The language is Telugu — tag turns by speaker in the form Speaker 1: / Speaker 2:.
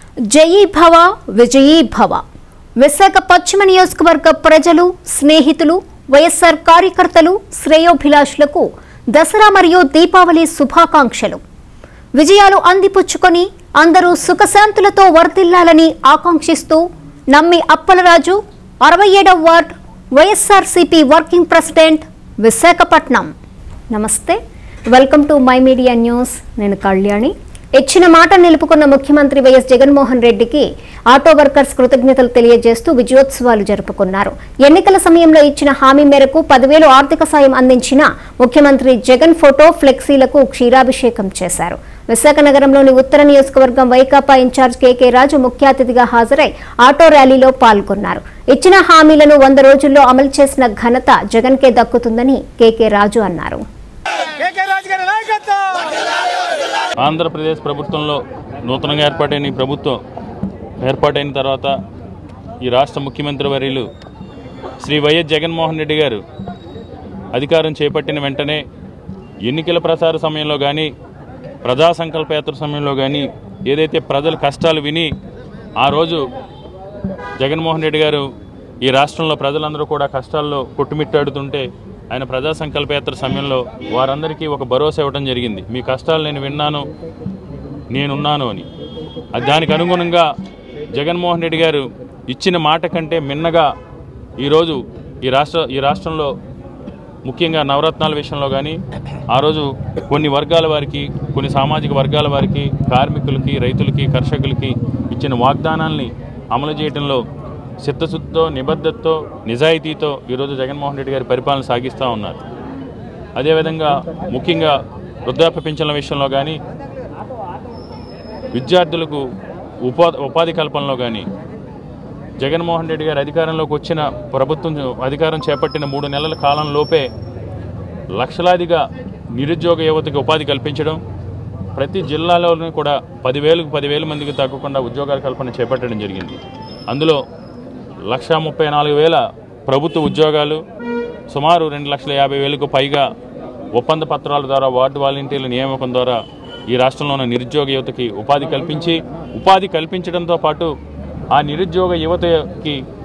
Speaker 1: జయీ భవ విజయీ భవ విశాఖ పశ్చిమ నియోజకవర్గ ప్రజలు స్నేహితులు వైఎస్ఆర్ కార్యకర్తలు శ్రేయోభిలాషులకు దసరా మరియు దీపావళి శుభాకాంక్షలు విజయాలు అందిపుచ్చుకొని అందరూ సుఖశాంతులతో వర్ధిల్లాలని ఆకాంక్షిస్తూ నమ్మి అప్పలరాజు అరవై ఏడవ ward YSRCP working president Visakhapatnam నమస్తే welcome to my media news నేను కళ్యాణి ఇచ్చిన మాట నిలుపుకున్న ముఖ్యమంత్రి వైఎస్ జగన్మోహన్ రెడ్డికి ఆటో వర్కర్స్ కృతజ్ఞతలు తెలియజేస్తూ విజయోత్సవాలు జరుపుకున్నారు ఎన్నికల సమయంలో ఇచ్చిన హామీ మేరకు పదివేలు ఆర్థిక సాయం అందించిన ముఖ్యమంత్రి జగన్ ఫోటో ఫ్లెక్సీలకు క్షీరాభిషేకం చేశారు విశాఖ నగరంలోని ఉత్తర నియోజకవర్గం వైకాపా ఇన్ఛార్జ్ కేకే రాజు ముఖ్య అతిథిగా హాజరై ఆటో ర్యాలీలో పాల్గొన్నారు ఇచ్చిన హామీలను వంద రోజుల్లో అమలు చేసిన ఘనత జగన్కే దక్కుతుందని కేకే రాజు అన్నారు
Speaker 2: కేకే రాజు గారి నాయకత్వం
Speaker 3: ఆంధ్రప్రదేశ్ ప్రభుత్వంలో నూతనంగా ఏర్పాటైన ఈ ప్రభుత్వం ఏర్పాటైన తర్వాత ఈ రాష్ట్ర ముఖ్యమంత్రి వర్యులు శ్రీ వైఎస్ జగన్మోహన్ రెడ్డి గారు అధికారం చేపట్టిన వెంటనే ఎన్నికల ప్రచార సమయంలో కానీ ప్రజా సంకల్పయాత్ర సమయంలో కానీ ఏదైతే ప్రజల కష్టాలు విని ఆ రోజు జగన్మోహన్ రెడ్డి గారు ఈ రాష్ట్రంలో ప్రజలందరూ కూడా కష్టాల్లో కొట్టుమిట్టాడుతుంటే ఆయన ప్రజా సంకల్పయాత్ర సమయంలో వారందరికీ ఒక భరోసా ఇవ్వడం జరిగింది మీ కష్టాలు నేను విన్నాను నేనున్నాను అని అది దానికి అనుగుణంగా జగన్మోహన్ రెడ్డి గారు ఇచ్చిన మాట కంటే మిన్నగా ఈరోజు ఈ రాష్ట్ర ఈ రాష్ట్రంలో ముఖ్యంగా నవరత్నాల విషయంలో కానీ ఆ రోజు కొన్ని వర్గాల వారికి కొన్ని సామాజిక వర్గాల వారికి కార్మికులకి రైతులకి కర్షకులకి ఇచ్చిన వాగ్దానాల్ని అమలు చేయడంలో చిత్తశుద్ధితో నిబద్ధతతో నిజాయితీతో ఈరోజు జగన్మోహన్ రెడ్డి గారి పరిపాలన సాగిస్తూ ఉన్నారు అదేవిధంగా ముఖ్యంగా వృద్ధాప్య పింఛన్ల విషయంలో కానీ విద్యార్థులకు ఉపా ఉపాధి కల్పనలో కానీ జగన్మోహన్ రెడ్డి గారు అధికారంలోకి వచ్చిన ప్రభుత్వం అధికారం చేపట్టిన మూడు నెలల కాలంలోపే లక్షలాదిగా నిరుద్యోగ యువతకి ఉపాధి కల్పించడం ప్రతి జిల్లాలోనూ కూడా పదివేలకు పదివేల మందికి తగ్గకుండా ఉద్యోగాల కల్పన చేపట్టడం జరిగింది అందులో లక్షా ముప్పై నాలుగు వేల ప్రభుత్వ ఉద్యోగాలు సుమారు రెండు లక్షల యాభై వేలకు పైగా ఒప్పంద పత్రాల ద్వారా వార్డు వాలంటీర్ల నియామకం ద్వారా ఈ రాష్ట్రంలో ఉన్న నిరుద్యోగ యువతకి ఉపాధి కల్పించి ఉపాధి కల్పించడంతో పాటు ఆ నిరుద్యోగ యువతకి